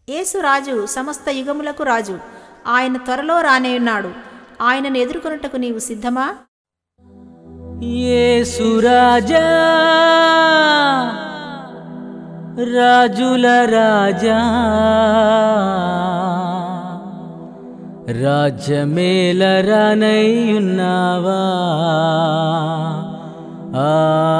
యేసు రాజు సమస్త యుగములకు రాజు ఆయన త్వరలో రానేయున్నాడు ఆయనను ఎదుర్కొనుటకు నీవు సిద్ధమా యేసురాజా రాజుల రాజా రాజ్యమేల రానయ్యున్నావా ఆ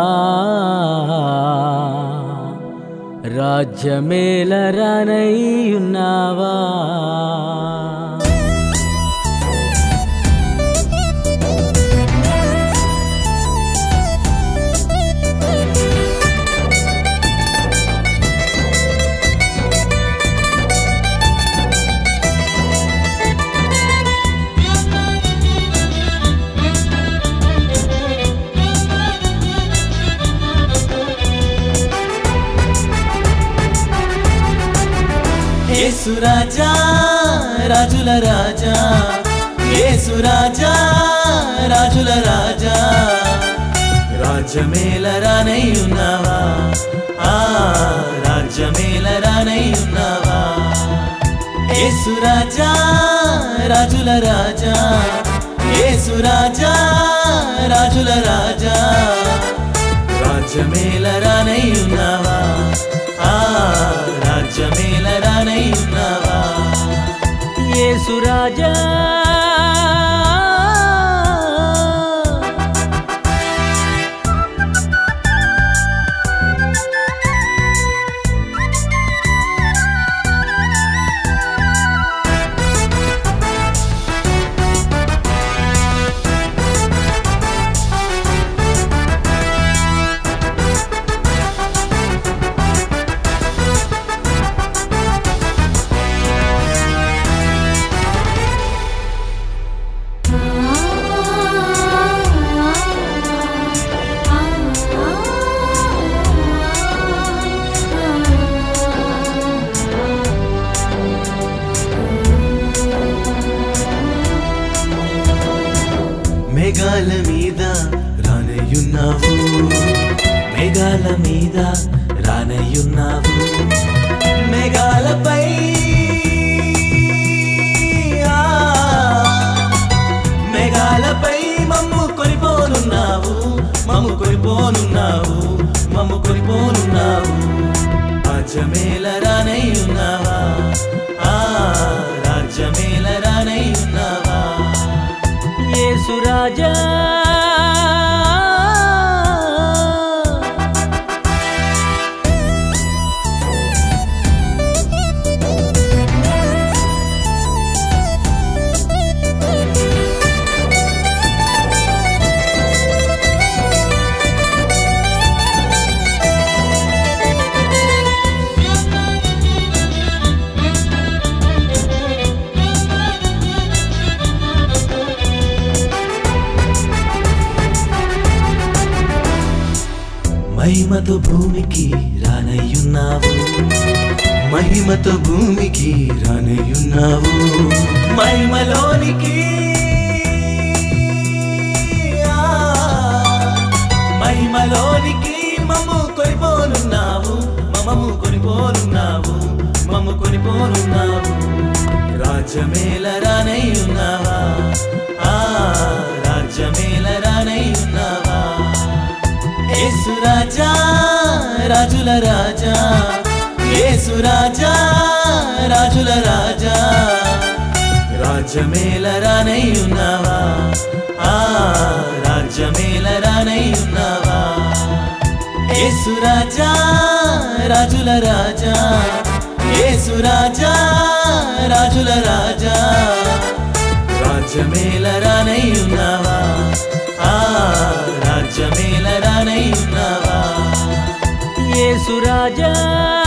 రాజ్యమేల రానయ్యున్నావా యేసు రాజా రాజుల రాజా యేసు రాజా రాజుల రాజా రాజ్యమేల రానయ్యున్నావా ఆ రాజ్యమేల రానయ్యున్నావా యేసు రాజా రాజుల రాజా యేసు రాజా రాజుల రాజా రాజ్యమేల రానయ్యున్నావా ఆ రాజ్యమేల రానయ్యున్నావా యేసురాజా మేఘాల మీద రానయ్యున్నావు మేఘాల మీద రానయ్యున్నావు మేఘాలపై ఆ, మేఘాలపై మమ్ము కొనిపోనున్నావు మమ్ము కొనిపోనున్నావు మమ్ము కొనిపోనున్నావు రాజ్యమేల రానయ్యున్నావా ఆ రాజ్యమేల రానయ్యున్నావా యేసురాజా మహిమతో భూమికి రానయ్యున్నావు మహిమతో భూమికి రానయ్యున్నావు మహిమలోనికి ఆ, మహిమలోనికి మమ్ము కొనిపోనున్నావు మమ్మము కొనిపోనున్నావు మమ్ము కొనిపోనున్నావు రాజ్యమేల రానయ్యున్నావా ఆ రాజ్యమేల రానయ్యున్నావా యేసు రాజా రాజుల రాజా యేసు రాజా రాజుల రాజా రాజ్యమేల రానయ్యున్నావా ఆ రాజ్యమేల రానయ్యున్నావా యేసు రాజా రాజుల రాజా యేసు రాజా రాజుల రాజా రాజ్యమేల రానయ్యున్నావా ఆ రాజ్యమేల రానయ్యున్నావా యేసురాజా